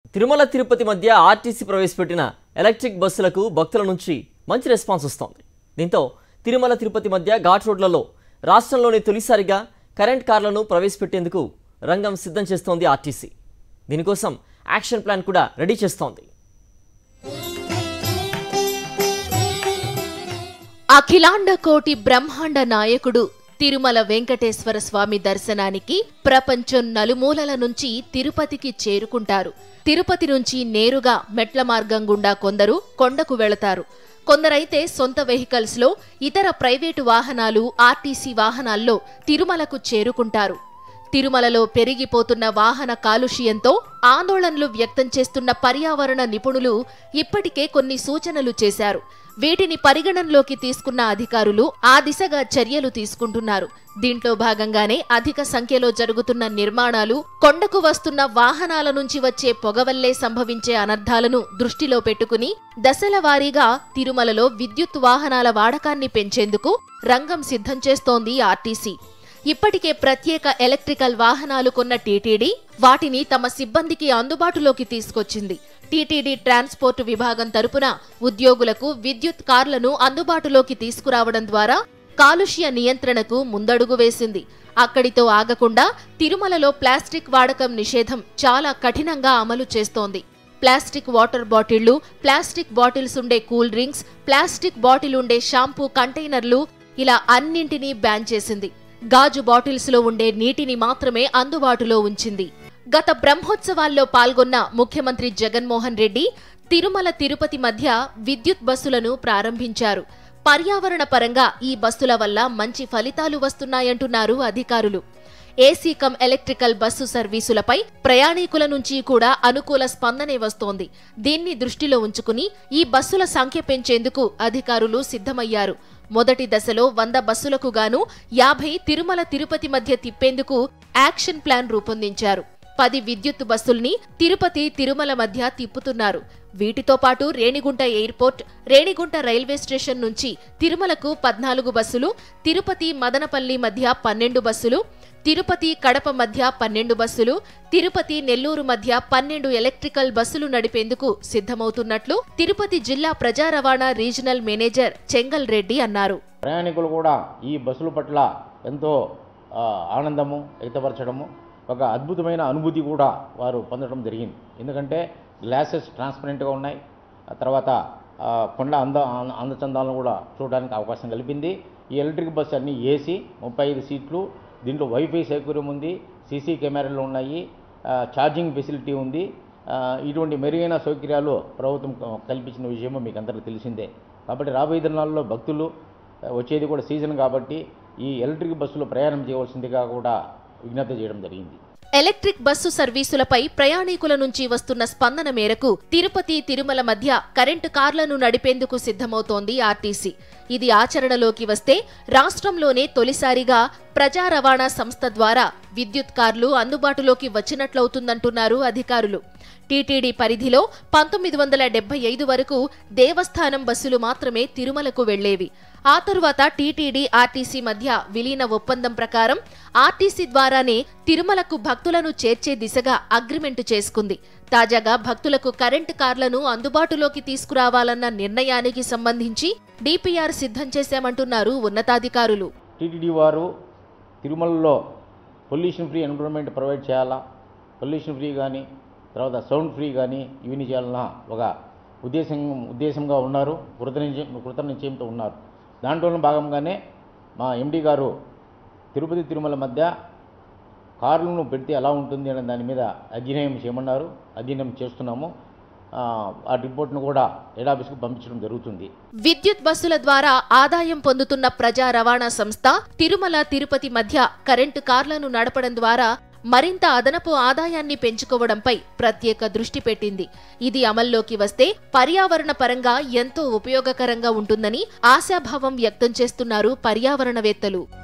తిరుమల తిరుపతి మధ్య ఆర్టీసీ ప్రవేశపెట్టిన ఎలక్ట్రిక్ బస్సులకు భక్తుల నుంచి మంచి రెస్పాన్స్ వస్తోంది దీంతో తిరుమల తిరుపతి మధ్య ఘాట్ రోడ్లలో రాష్ట్రంలోని తొలిసారిగా కరెంట్ కార్లను ప్రవేశపెట్టేందుకు రంగం సిద్ధం చేస్తోంది ఆర్టీసీ దీనికోసం యాక్షన్ ప్లాన్ కూడా రెడీ చేస్తోంది అఖిలాండ కోటి బ్రహ్మాండ నాయకుడు తిరుమల వెంకటేశ్వర స్వామి దర్శనానికి ప్రపంచం నలుమూలల నుంచి తిరుపతికి చేరుకుంటారు తిరుపతి నుంచి నేరుగా మెట్ల మార్గం గుండా కొందరు కొండకు వెళతారు కొందరైతే సొంత వెహికల్స్ లో ఇతర ప్రైవేటు వాహనాలు ఆర్టీసీ వాహనాల్లో తిరుమలకు చేరుకుంటారు తిరుమలలో పెరిగిపోతున్న వాహన కాలుష్యంతో ఆందోళనలు వ్యక్తం చేస్తున్న పర్యావరణ నిపుణులు ఇప్పటికే కొన్ని సూచనలు చేశారు వీటిని పరిగణనలోకి తీసుకున్న అధికారులు ఆ దిశగా చర్యలు తీసుకుంటున్నారు దీంట్లో భాగంగానే అధిక సంఖ్యలో జరుగుతున్న నిర్మాణాలు కొండకు వస్తున్న వాహనాల నుంచి వచ్చే పొగ వల్లే సంభవించే అనర్థాలను దృష్టిలో పెట్టుకుని దశల వారీగా తిరుమలలో విద్యుత్ వాహనాల వాడకాన్ని పెంచేందుకు రంగం సిద్ధం చేస్తోంది ఆర్టీసీ ఇప్పటికే ప్రత్యేక ఎలక్ట్రికల్ వాహనాలు కొన్న టీటీడీ వాటిని తమ సిబ్బందికి అందుబాటులోకి తీసుకొచ్చింది టీటీడీ ట్రాన్స్పోర్ట్ విభాగం తరపున ఉద్యోగులకు విద్యుత్ కార్లను అందుబాటులోకి తీసుకురావడం ద్వారా కాలుష్య నియంత్రణకు ముందడుగు వేసింది అక్కడితో ఆగకుండా తిరుమలలో ప్లాస్టిక్ వాడకం నిషేధం చాలా కఠినంగా అమలు చేస్తోంది ప్లాస్టిక్ వాటర్ బాటిళ్లు ప్లాస్టిక్ బాటిల్స్ ఉండే కూల్ డ్రింక్స్ ప్లాస్టిక్ బాటిల్ ఉండే షాంపూ కంటైనర్లు ఇలా అన్నింటినీ బ్యాన్ చేసింది గాజు బాటిల్స్ లో ఉండే నీటిని మాత్రమే అందుబాటులో ఉంచింది గత బ్రహ్మోత్సవాల్లో పాల్గొన్న ముఖ్యమంత్రి జగన్మోహన్ రెడ్డి తిరుమల తిరుపతి మధ్య విద్యుత్ బస్సులను ప్రారంభించారు పర్యావరణ పరంగా ఈ బస్సుల వల్ల మంచి ఫలితాలు వస్తున్నాయంటున్నారు అధికారులు ఏసీ కమ్ ఎలక్ట్రికల్ బస్సు సర్వీసులపై ప్రయాణికుల నుంచి కూడా అనుకూల స్పందనే వస్తోంది దీన్ని దృష్టిలో ఉంచుకుని ఈ బస్సుల సంఖ్య పెంచేందుకు అధికారులు సిద్ధమయ్యారు మొదటి దశలో వంద బస్సులకు గాను యాభై తిరుమల తిరుపతి మధ్య తిప్పేందుకు యాక్షన్ ప్లాన్ రూపొందించారు పది విద్యుత్ బస్సుల్ని తిరుపతి తిరుమల మధ్య తిప్పుతున్నారు వీటితో పాటు Renigunta airport Renigunta railway station నుంచి తిరుమలకు పద్నాలుగు బస్సులు తిరుపతి మదనపల్లి మధ్య పన్నెండు బస్సులు తిరుపతి కడప మధ్య పన్నెండు బస్సులు తిరుపతి నెల్లూరు మధ్య పన్నెండు ఎలక్ట్రికల్ బస్సులు నడిపేందుకు సిద్ధమవుతున్నట్లు తిరుపతి జిల్లా ప్రజా రవాణా రీజనల్ మేనేజర్ చెంగల్ రెడ్డి అన్నారు ప్రయాణికులు కూడా ఈ బస్సుల పట్ల ఎంతో ఆ, ఆనందము వ్యక్తపరచడము ఒక అద్భుతమైన అనుభూతి కూడా వారు పొందడం జరిగింది ఎందుకంటే గ్లాసెస్ ట్రాన్స్పరెంట్గా ఉన్నాయి ఆ తర్వాత ఆ, కొండ అంద అందచందాలను కూడా చూడడానికి అవకాశం కలిపింది ఈ ఎలక్ట్రిక్ బస్సు అన్నీ ఏసీ ముప్పై ఐదు సీట్లు దీంట్లో వైఫై సౌకర్యం ఉంది సీసీ కెమెరాలు ఉన్నాయి ఆ, ఛార్జింగ్ ఫెసిలిటీ ఉంది ఆ, ఇటువంటి మెరుగైన సౌకర్యాలు ప్రభుత్వం కల్పించిన విషయము మీకు అందరికీ తెలిసిందే కాబట్టి రాబోయే దినాల్లో భక్తులు వచ్చేది కూడా సీజన్ కాబట్టి ఈ ఎలక్ట్రిక్ బస్సులో ప్రయాణం చేయవలసిందిగా కూడా విజ్ఞప్తి చేయడం జరిగింది ఎలక్ట్రిక్ బస్సు సర్వీసులపై ప్రయాణికుల నుంచి వస్తున్న స్పందన మేరకు తిరుపతి తిరుమల మధ్య కరెంటు కార్లను నడిపేందుకు సిద్ధమవుతోంది ఆర్టీసీ ఇది ఆచరణలోకి వస్తే రాష్ట్రంలోనే తొలిసారిగా ప్రజా రవాణా సంస్థ ద్వారా విద్యుత్ కార్లు అందుబాటులోకి వచ్చినట్లవుతుందంటున్నారు అధికారులు టీటీడీ పరిధిలో పంతొమ్మిది వందల డెబ్బై ఐదు వరకు దేవస్థానం బస్సులు మాత్రమే తిరుమలకు వెళ్లేవి ఆ తరువాత టీటీడీ ఆర్టీసీ మధ్య విలీన ఒప్పందం ప్రకారం ఆర్టీసీ ద్వారానే తిరుమలకు భక్తులను చేర్చే దిశగా అగ్రిమెంటు చేసుకుంది తాజాగా భక్తులకు కరెంటు కార్లను అందుబాటులోకి తీసుకురావాలన్న నిర్ణయానికి సంబంధించి డిపిఆర్ సిద్ధం చేశామంటున్నారు ఉన్నతాధికారులు టీటీడీ వారు తిరుమలలో పొల్యూషన్ ఫ్రీ ఎన్విరాన్మెంట్ ప్రొవైడ్ చేయాలా పొల్యూషన్ ఫ్రీ కానీ తర్వాత సౌండ్ ఫ్రీ కానీ ఇవన్నీ చేయాలన్న ఒక ఉద్దేశం ఉద్దేశంగా ఉన్నారు కృత నిశ్చయం కృత నిశ్చయంతో ఉన్నారు దాంట్లో భాగంగానే మా ఎండి గారు తిరుపతి తిరుమల మధ్య కార్లను పెడితే ఎలా ఉంటుంది అనే దాని మీద అధ్యయనం చేయమన్నారు అధ్యయనం చేస్తున్నాము ఆ, ఆ రిపోర్ట్ను కూడా హెడ్ ఆఫీస్కి పంపించడం జరుగుతుంది విద్యుత్ బస్సుల ద్వారా ఆదాయం పొందుతున్న ప్రజా రవాణా సంస్థ తిరుమల తిరుపతి మధ్య కరెంటు కార్లను నడపడం ద్వారా మరింత అదనపు ఆదాయాన్ని పెంచుకోవడంపై ప్రత్యేక దృష్టి పెట్టింది ఇది అమల్లోకి వస్తే పర్యావరణ పరంగా ఎంతో ఉపయోగకరంగా ఉంటుందని ఆశాభావం వ్యక్తం చేస్తున్నారు పర్యావరణవేత్తలు